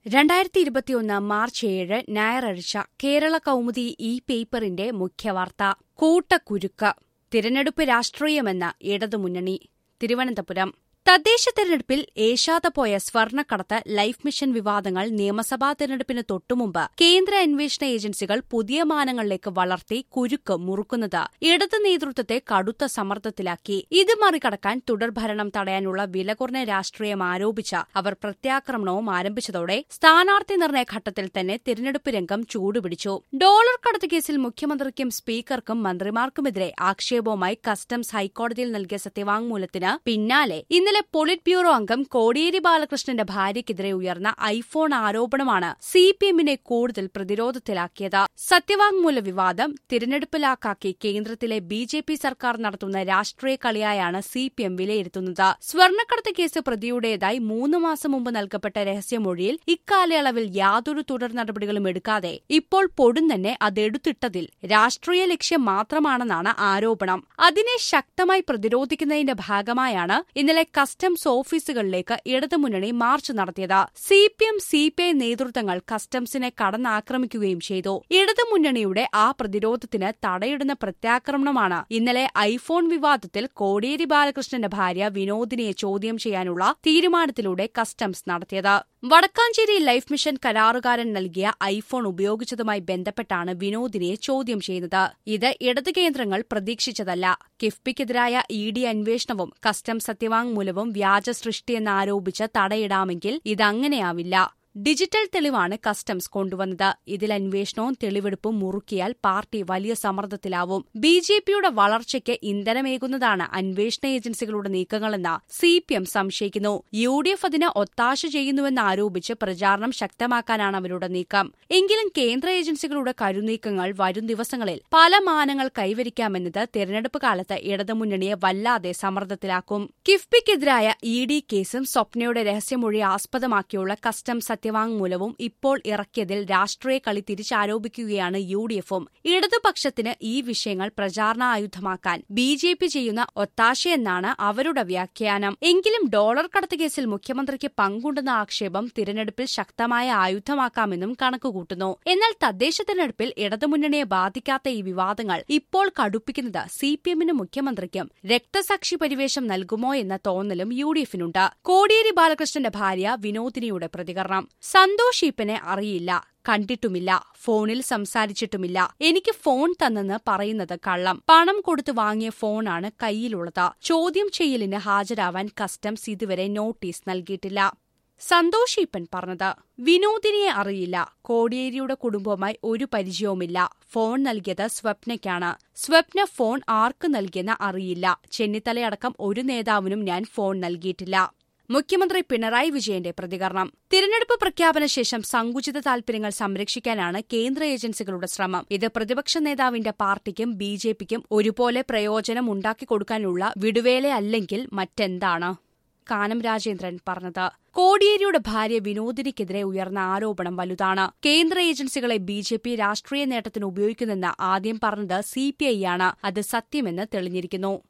രണ്ടായിരത്തി ഇരുപത്തിയൊന്ന് മാർച്ച് ഏഴ് ഞായറാഴ്ച കേരള കൗമുദി ഈ പേപ്പറിന്റെ മുഖ്യവാർത്ത കൂട്ടക്കുരുക്ക് തിരഞ്ഞെടുപ്പ് രാഷ്ട്രീയമെന്ന ഇടതുമുന്നണി തിരുവനന്തപുരം തദ്ദേശ തെരഞ്ഞെടുപ്പിൽ ഏശാതെ പോയ സ്വർണ്ണക്കടത്ത് ലൈഫ് മിഷൻ വിവാദങ്ങൾ നിയമസഭാ തെരഞ്ഞെടുപ്പിന് തൊട്ടുമുമ്പ് കേന്ദ്ര അന്വേഷണ ഏജൻസികൾ പുതിയ മാനങ്ങളിലേക്ക് വളർത്തി കുരുക്ക് മുറുക്കുന്നത് ഇടത് നേതൃത്വത്തെ കടുത്ത സമ്മർദ്ദത്തിലാക്കി ഇത് മറികടക്കാൻ തുടർഭരണം തടയാനുള്ള വില കുറഞ്ഞ രാഷ്ട്രീയം ആരോപിച്ച് അവർ പ്രത്യാക്രമണവും ആരംഭിച്ചതോടെ സ്ഥാനാർത്ഥി നിർണയ ഘട്ടത്തിൽ തന്നെ തിരഞ്ഞെടുപ്പ് രംഗം ചൂടുപിടിച്ചു ഡോളർ കടത്ത് കേസിൽ മുഖ്യമന്ത്രിക്കും സ്പീക്കർക്കും മന്ത്രിമാർക്കുമെതിരെ ആക്ഷേപവുമായി കസ്റ്റംസ് ഹൈക്കോടതിയിൽ നൽകിയ സത്യവാങ്മൂലത്തിന് പിന്നാലെ ഇന്നലെ പൊളിറ്റ് ബ്യൂറോ അംഗം കോടിയേരി ബാലകൃഷ്ണന്റെ ഭാര്യയ്ക്കെതിരെ ഉയർന്ന ഐഫോൺ ആരോപണമാണ് സി പി എമ്മിനെ കൂടുതൽ പ്രതിരോധത്തിലാക്കിയത് സത്യവാങ്മൂല വിവാദം തിരഞ്ഞെടുപ്പിലാക്കാക്കി കേന്ദ്രത്തിലെ ബി ജെ പി സർക്കാർ നടത്തുന്ന രാഷ്ട്രീയ കളിയായാണ് സി പി എം വിലയിരുത്തുന്നത് സ്വർണ്ണക്കടത്ത് കേസ് പ്രതിയുടേതായി മൂന്ന് മാസം മുമ്പ് നൽകപ്പെട്ട രഹസ്യമൊഴിയിൽ ഇക്കാലയളവിൽ യാതൊരു തുടർ നടപടികളും എടുക്കാതെ ഇപ്പോൾ പൊടുന്നന്നെ അതെടുത്തിട്ടതിൽ രാഷ്ട്രീയ ലക്ഷ്യം മാത്രമാണെന്നാണ് ആരോപണം അതിനെ ശക്തമായി പ്രതിരോധിക്കുന്നതിന്റെ ഭാഗമായാണ് ഇന്നലെ കസ്റ്റംസ് ഓഫീസുകളിലേക്ക് ഇടതുമുന്നണി മാർച്ച് നടത്തിയത് C P M C P I നേതൃത്വങ്ങൾ കസ്റ്റംസിനെ കടന്നാക്രമിക്കുകയും ചെയ്തു ഇടതുമുന്നണിയുടെ ആ പ്രതിരോധത്തിന് തടയിടുന്ന പ്രത്യാക്രമണമാണ് ഇന്നലെ ഐഫോൺ വിവാദത്തിൽ കോടിയേരി ബാലകൃഷ്ണന്റെ ഭാര്യ വിനോദിനിയെ ചോദ്യം ചെയ്യാനുള്ള തീരുമാനത്തിലൂടെ കസ്റ്റംസ് നടത്തിയത് വടക്കാഞ്ചേരി ലൈഫ് മിഷൻ കരാറുകാരൻ നൽകിയ ഐഫോൺ ഉപയോഗിച്ചതുമായി ബന്ധപ്പെട്ടാണ് വിനോദിനിയെ ചോദ്യം ചെയ്യുന്നത് ഇത് ഇടത് കേന്ദ്രങ്ങൾ പ്രതീക്ഷിച്ചതല്ല കിഫ്ബിക്കെതിരായ ഇ ഡി അന്വേഷണവും കസ്റ്റംസ് സത്യവാങ്മൂലവും വ്യാജ സൃഷ്ടിയെന്നാരോപിച്ച് തടയിടാമെങ്കിൽ ഇതങ്ങനെയാവില്ല ഡിജിറ്റൽ തെളിവാണ് കസ്റ്റംസ് കൊണ്ടുവന്നത് ഇതിൽ അന്വേഷണവും തെളിവെടുപ്പും മുറുക്കിയാൽ പാർട്ടി വലിയ സമ്മർദ്ദത്തിലാവും ബി ജെ പിയുടെ വളർച്ചയ്ക്ക് ഇന്ധനമേകുന്നതാണ് അന്വേഷണ ഏജൻസികളുടെ നീക്കങ്ങളെന്ന് സി പി എം സംശയിക്കുന്നു യു ഡി എഫ് അതിന് ഒത്താശ ചെയ്യുന്നുവെന്ന് ആരോപിച്ച് പ്രചാരണം ശക്തമാക്കാനാണ് അവരുടെ നീക്കം എങ്കിലും കേന്ദ്ര ഏജൻസികളുടെ കരുനീക്കങ്ങൾ വരും ദിവസങ്ങളിൽ പല മാനങ്ങൾ കൈവരിക്കാമെന്നത് തെരഞ്ഞെടുപ്പ് കാലത്ത് ഇടതുമുന്നണിയെ വല്ലാതെ സമ്മർദ്ദത്തിലാക്കും കിഫ്ബിക്കെതിരായ ഇ ഡി കേസും സ്വപ്നയുടെ രഹസ്യമൊഴി ആസ്പദമാക്കിയുള്ള കസ്റ്റംസ് സത്യവാങ്മൂലവും ഇപ്പോൾ ഇറക്കിയതിൽ രാഷ്ട്രീയ കളി തിരിച്ചാരോപിക്കുകയാണ് യു ഡി എഫും ഇടതുപക്ഷത്തിന് ഈ വിഷയങ്ങൾ പ്രചാരണായുധമാക്കാൻ ബി ജെ പി ചെയ്യുന്ന ഒത്താശയെന്നാണ് അവരുടെ വ്യാഖ്യാനം എങ്കിലും ഡോളർ കടത്ത് കേസിൽ മുഖ്യമന്ത്രിക്ക് പങ്കുണ്ടെന്ന ആക്ഷേപം തിരഞ്ഞെടുപ്പിൽ ശക്തമായ ആയുധമാക്കാമെന്നും കണക്കുകൂട്ടുന്നു എന്നാൽ തദ്ദേശ തിരഞ്ഞെടുപ്പിൽ ഇടതുമുന്നണിയെ ബാധിക്കാത്ത ഈ വിവാദങ്ങൾ ഇപ്പോൾ കടുപ്പിക്കുന്നത് സി പി എമ്മിനും മുഖ്യമന്ത്രിക്കും രക്തസാക്ഷി പരിവേഷം നൽകുമോ എന്ന തോന്നലും യു ഡി എഫിനുണ്ട് കോടിയേരി ബാലകൃഷ്ണന്റെ ഭാര്യ വിനോദിനിയുടെ പ്രതികരണം സന്തോഷ് ഈപ്പനെ അറിയില്ല കണ്ടിട്ടുമില്ല ഫോണിൽ സംസാരിച്ചിട്ടുമില്ല എനിക്ക് ഫോൺ തന്നെന്ന് പറയുന്നത് കള്ളം പണം കൊടുത്ത് വാങ്ങിയ ഫോണാണ് കയ്യിലുള്ളത് ചോദ്യം ചെയ്യലിന് ഹാജരാവാൻ കസ്റ്റംസ് ഇതുവരെ നോട്ടീസ് നൽകിയിട്ടില്ല സന്തോഷ് ഈപ്പൻ പറഞ്ഞത് വിനോദിനിയെ അറിയില്ല കോടിയേരിയുടെ കുടുംബവുമായി ഒരു പരിചയവുമില്ല ഫോൺ നൽകിയത് സ്വപ്നയ്ക്കാണ് സ്വപ്ന ഫോൺ ആർക്ക് നൽകിയെന്ന് അറിയില്ല ചെന്നിത്തലയടക്കം ഒരു നേതാവിനും ഞാൻ ഫോൺ നൽകിയിട്ടില്ല മുഖ്യമന്ത്രി പിണറായി വിജയന്റെ പ്രതികരണം തിരഞ്ഞെടുപ്പ് പ്രഖ്യാപന ശേഷം സങ്കുചിത താൽപര്യങ്ങൾ സംരക്ഷിക്കാനാണ് കേന്ദ്ര ഏജൻസികളുടെ ശ്രമം ഇത് പ്രതിപക്ഷ നേതാവിന്റെ പാർട്ടിക്കും ബി ജെ പിക്കും ഒരുപോലെ പ്രയോജനം ഉണ്ടാക്കിക്കൊടുക്കാനുള്ള വിടുവേലയല്ലെങ്കിൽ മറ്റെന്താണ് കാനം രാജേന്ദ്രൻ പറഞ്ഞത് കോടിയേരിയുടെ ഭാര്യ വിനോദിനിക്കെതിരെ ഉയർന്ന ആരോപണം വലുതാണ് കേന്ദ്ര ഏജൻസികളെ ബി ജെ പി രാഷ്ട്രീയ നേട്ടത്തിന് ഉപയോഗിക്കുന്നെന്ന് ആദ്യം പറഞ്ഞത് സി പി ഐ ആണ് അത് സത്യമെന്ന് തെളിഞ്ഞിരിക്കുന്നു